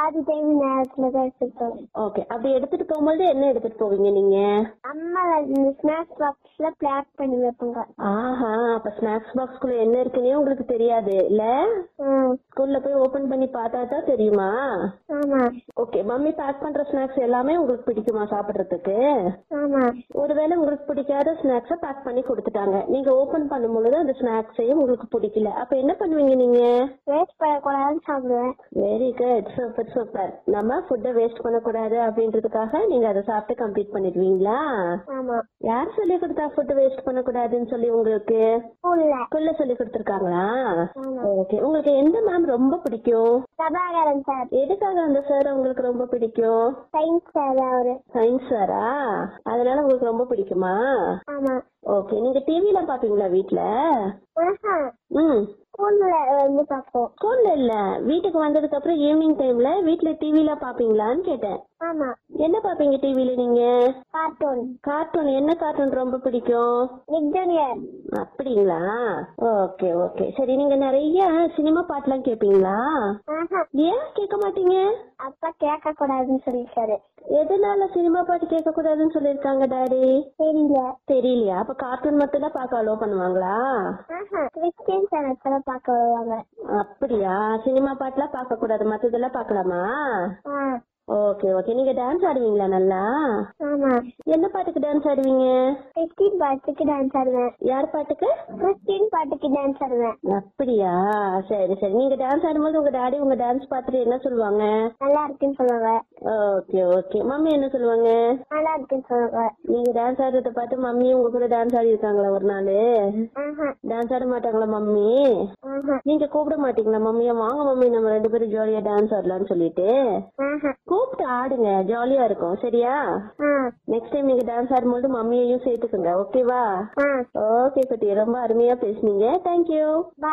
பாதி டைம் நேரத்துல தான் எடுத்துக்கிட்டோம் ஓகே அப்படி எடுத்துட்டு போகும்போது என்ன எடுத்துட்டு போவீங்க நீங்க அம்மா இந்த ஸ்நாக்ஸ் பாக்ஸ்ல பேக் பண்ணி வைப்பாங்க ஆஹா அப்ப ஸ்நாக்ஸ் பாக்ஸ்குள்ள என்ன இருக்குன்னே உங்களுக்கு தெரியாது இல்ல ம், ஸ்கூல்ல போய் ஓபன் பண்ணி பார்த்தா தான் தெரியுமா ஆமா ஓகே மம்மி பேக் பண்ற ஸ்நாக்ஸ் எல்லாமே உங்களுக்கு பிடிக்குமா சாப்பிடுறதுக்கு ஆமா ஒருவேளை உங்களுக்கு பிடிக்காத ஸ்நாக்ஸ பேக் பண்ணி கொடுத்துட்டாங்க நீங்க ஓபன் பண்ணும்பொழுது அந்த ஸ்நாக்ஸையும் உங்களுக்கு பிடிக்கல அப்ப என்ன பண்ணுவீங்க நீங்க வேஸ்ட் பண்ணக்கூடாதுன்னு சாப்பிடுவேன் வெரி குட் சூப்பர் சூப்பர் நம்ம ஃபுட்டை வேஸ்ட் பண்ணக்கூடாது அப்படின்றதுக்காக நீங்க அதை சாப்பிட்டு கம்ப்ளீட் பண்ணிடுவீங்களா ஆமா யார் சொல்லி கொடுத்தா ஃபுட் வேஸ்ட் பண்ணக்கூடாதுன்னு சொல்லி உங்களுக்கு ஸ்கூல்ல ஸ்கூல்ல சொல்லி கொடுத்துருக்காங்களா ஆமா. ஓகே உங்களுக்கு எந்த மேம் ரொம்ப பிடிக்கும் பிரபாகரன் சார் எதுக்காக அந்த சார் உங்களுக்கு ரொம்ப பிடிக்கும் சயின்ஸ் சார் அவரு சயின்ஸ் சாரா அதனால உங்களுக்கு ரொம்ப பிடிக்குமா ஆமா ஓகே நீங்க டிவில பாப்பீங்களா வீட்ல ஆஹா ம் ஸ்கூல்ல வந்து பார்ப்போம் ஸ்கூல்ல இல்ல வீட்டுக்கு வந்ததுக்கு அப்புறம் ஈவினிங் டைம்ல வீட்ல டிவில பாப்பீங்களான்னு கேட்டேன் ஆமா என்ன பாப்பீங்க டிவில நீங்க கார்ட்டூன் கார்ட்டூன் என்ன கார்ட்டூன் ரொம்ப பிடிக்கும் பிக் ஜூனியர் அப்படிங்களா ஓகே ஓகே சரி நீங்க நிறைய சினிமா பாட்டுலாம் கேப்பீங்களா ஆஹா ஏன் கேட்க மாட்டீங்க அப்பா கேட்க கூடாதுன்னு சொல்லிருக்காரு எதனால சினிமா பாட்டு கேட்க கூடாதுன்னு சொல்லிருக்காங்க டாடி தெரியல தெரியலையா அப்ப கார்ட்டூன் மட்டும் தான் பார்க்க அலோ பண்ணுவாங்களா ஆஹா கிறிஸ்டியன் சேனல்ஸ்ல பார்க்க வருவாங்க அப்படியா சினிமா பாட்டுலாம் பார்க்க கூடாது மத்ததெல்லாம் பார்க்கலாமா ஆ ஓகே ஓகே நீங்க டான்ஸ் ஆடுவீங்களா நல்லா ஆமா என்ன பாட்டுக்கு டான்ஸ் ஆடுவீங்க கிறிஸ்டின் பாட்டுக்கு டான்ஸ் ஆடுவேன் யார் பாட்டுக்கு கிறிஸ்டின் பாட்டுக்கு டான்ஸ் ஆடுவேன் அப்படியா சரி சரி நீங்க டான்ஸ் ஆடும்போது உங்க டாடி உங்க டான்ஸ் பார்த்துட்டு என்ன சொல்லுவாங்க நல்லா இருக்குன்னு சொல்லுவாங்க ஓகே ஓகே மம்மி என்ன சொல்லுவாங்க நல்லா இருக்குன்னு சொல்லுவாங்க நீங்க டான்ஸ் ஆடுறத பார்த்து மம்மி உங்க கூட டான்ஸ் ஆடி இருக்காங்களா ஒரு நாள் ஆஹா டான்ஸ் ஆட மாட்டாங்களா மம்மி ஆஹா நீங்க கூப்பிட மாட்டீங்களா மம்மியா வாங்க மம்மி நம்ம ரெண்டு பேரும் ஜாலியா டான்ஸ் ஆடலாம்னு சொல்லிட்டு ஆஹா கூப்பிட்டு ஆடுங்க ஜாலியா இருக்கும் சரியா ஆ நெக்ஸ்ட் டைம் நீங்க டான்ஸ் ஆடும்போது மம்மியையும் சேர்த்துக்குங்க ஓகேவா ஆ ஓகே குட்டி ரொம்ப அருமையா பேசுனீங்க தேங்க்யூ பாய்